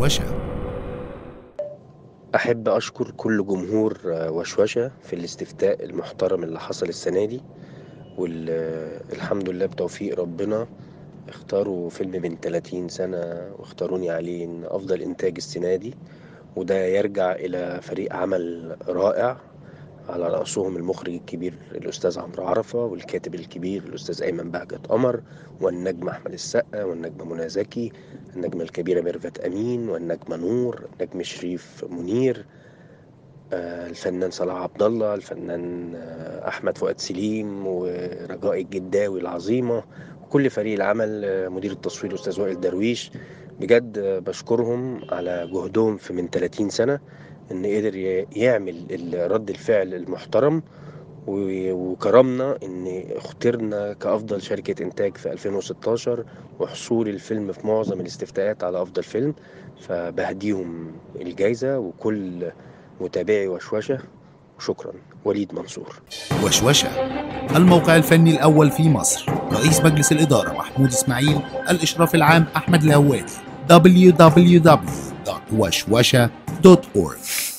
وشوشة أحب أشكر كل جمهور وشوشة في الاستفتاء المحترم اللي حصل السنة دي والحمد لله بتوفيق ربنا اختاروا فيلم من 30 سنة واختاروني عليه إن أفضل إنتاج السنة دي وده يرجع إلى فريق عمل رائع على رأسهم المخرج الكبير الأستاذ عمرو عرفة والكاتب الكبير الأستاذ أيمن بهجت قمر والنجم أحمد السقا والنجمة منى زكي النجمة الكبيرة ميرفت أمين والنجمة نور النجم شريف منير آه، الفنان صلاح عبد الله الفنان آه، أحمد فؤاد سليم ورجاء الجداوي العظيمة وكل فريق العمل آه، مدير التصوير الأستاذ وائل درويش بجد آه، بشكرهم على جهدهم في من 30 سنة إن قدر ي- يعمل ال- رد الفعل المحترم و- وكرمنا إن اخترنا كأفضل شركة إنتاج في 2016 وحصول الفيلم في معظم الاستفتاءات على أفضل فيلم فبهديهم الجايزة وكل متابعي وشوشة شكرا وليد منصور وشوشة الموقع الفني الأول في مصر رئيس مجلس الإدارة محمود إسماعيل الإشراف العام أحمد الهوادي www.وشوشة.org